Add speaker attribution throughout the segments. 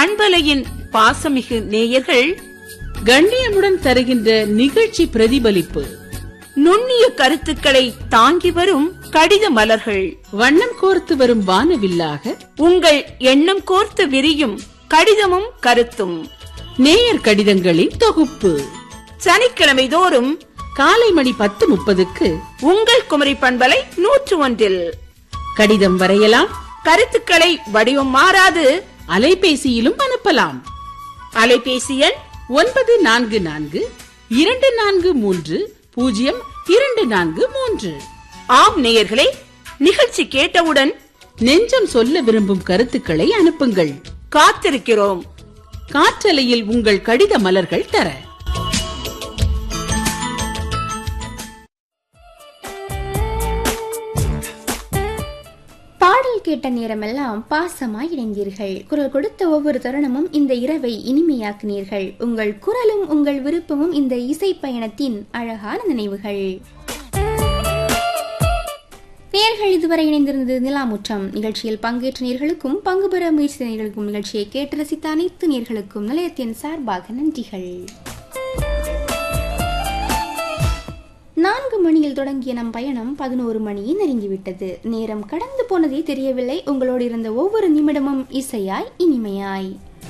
Speaker 1: பண்பலையின் பாசமிகு நேயர்கள்
Speaker 2: கண்ணியமுடன் தருகின்ற நிகழ்ச்சி பிரதிபலிப்பு
Speaker 1: நுண்ணிய கருத்துக்களை தாங்கி வரும் கடித மலர்கள்
Speaker 2: வண்ணம் கோர்த்து வரும் வானவில்லாக
Speaker 1: உங்கள் எண்ணம் கோர்த்து விரியும் கடிதமும் கருத்தும்
Speaker 2: நேயர் கடிதங்களின் தொகுப்பு
Speaker 1: சனிக்கிழமை தோறும்
Speaker 2: காலை மணி பத்து முப்பதுக்கு
Speaker 1: உங்கள் குமரி பண்பலை நூற்று ஒன்றில்
Speaker 2: கடிதம் வரையலாம்
Speaker 1: கருத்துக்களை வடிவம் மாறாது
Speaker 2: அலைபேசியிலும் அனுப்பலாம்
Speaker 1: அலைபேசி எண்
Speaker 2: ஒன்பது நான்கு நான்கு இரண்டு நான்கு மூன்று பூஜ்ஜியம் இரண்டு நான்கு மூன்று
Speaker 1: ஆம் நேயர்களே நிகழ்ச்சி கேட்டவுடன்
Speaker 2: நெஞ்சம் சொல்ல விரும்பும் கருத்துக்களை அனுப்புங்கள்
Speaker 1: காத்திருக்கிறோம்
Speaker 2: காற்றலையில் உங்கள் கடித மலர்கள் தர
Speaker 3: பாடல் கேட்ட நேரமெல்லாம் பாசமாய் இணைந்தீர்கள் குரல் கொடுத்த ஒவ்வொரு தருணமும் இந்த இரவை இனிமையாக்கினீர்கள் உங்கள் குரலும் உங்கள் விருப்பமும் இந்த இசை பயணத்தின் அழகான நினைவுகள் நேர்கள் இதுவரை இணைந்திருந்தது நிலாமுற்றம் நிகழ்ச்சியில் பங்கேற்ற நேர்களுக்கும் பங்கு பெற முயற்சி நேர்களுக்கும் நிகழ்ச்சியை கேட்டு ரசித்த அனைத்து நேர்களுக்கும் நிலையத்தின் சார்பாக நன்றிகள் நான்கு மணியில் தொடங்கிய நம் பயணம் பதினோரு மணியை நெருங்கிவிட்டது நேரம் கடந்து போனதே தெரியவில்லை உங்களோடு இருந்த ஒவ்வொரு நிமிடமும் இசையாய் இனிமையாய்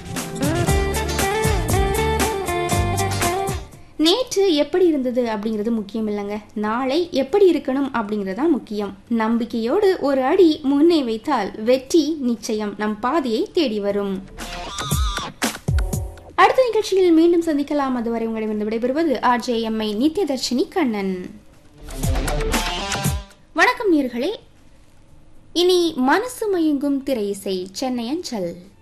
Speaker 3: நேற்று எப்படி இருந்தது அப்படிங்கிறது முக்கியம் இல்லைங்க நாளை எப்படி இருக்கணும் அப்படிங்கிறது தான் முக்கியம் நம்பிக்கையோடு ஒரு அடி முன்னே வைத்தால் வெற்றி நிச்சயம் நம் பாதையை தேடி வரும் அடுத்த நிகழ்ச்சியில் மீண்டும் சந்திக்கலாம் அதுவரை உங்களிடமிருந்து விடைபெறுவது ஆர்ஜே எம்ஐ நித்யதர்ஷினி கண்ணன் வணக்கம் நேர்களே இனி மனசு மயங்கும் திரை இசை சென்னை அஞ்சல்